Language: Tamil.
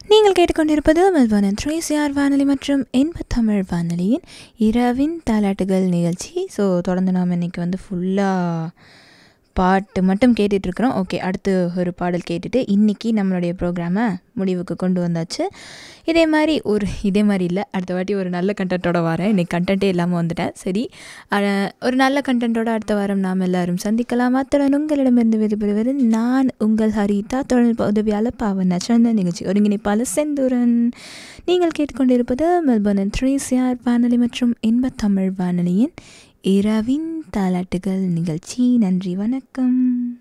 நீங்கள் கேட்டுக்கொண்டிருப்பது மெல்பர்ன் த்ரீ சிஆர் வானொலி மற்றும் இன்பத் தமிழ் வானொலியின் இரவின் தாலாட்டுகள் நிகழ்ச்சி ஸோ தொடர்ந்து நாம் இன்னைக்கு வந்து ஃபுல்லாக பாட்டு மட்டும் கேட்டுட்ருக்குறோம் ஓகே அடுத்து ஒரு பாடல் கேட்டுட்டு இன்றைக்கி நம்மளுடைய ப்ரோக்ராமை முடிவுக்கு கொண்டு வந்தாச்சு இதே மாதிரி ஒரு இதே மாதிரி இல்லை அடுத்த வாட்டி ஒரு நல்ல கண்டென்ட்டோட வரேன் இன்றைக்கி கண்டென்ட்டே இல்லாமல் வந்துட்டேன் சரி அஹ், ஒரு நல்ல கண்டென்ட்டோட அடுத்த வாரம் நாம் எல்லாரும் சந்திக்கலாம் அத்துடன் உங்களிடமிருந்து விடைபெறுவது நான் உங்கள் ஹரிதா தொழில்நுட்ப உதவியாளர் பாவன் நச்சந்த நிகழ்ச்சி ஒருங்கிணைப்பாளர் செந்தூரன் நீங்கள் கேட்டுக்கொண்டிருப்பது மெல்பர்ன் த்ரீ சிஆர் வானொலி மற்றும் இன்பத் தமிழ் வானொலியின் இரவின் தாலாட்டுகள் நிகழ்ச்சி நன்றி வணக்கம்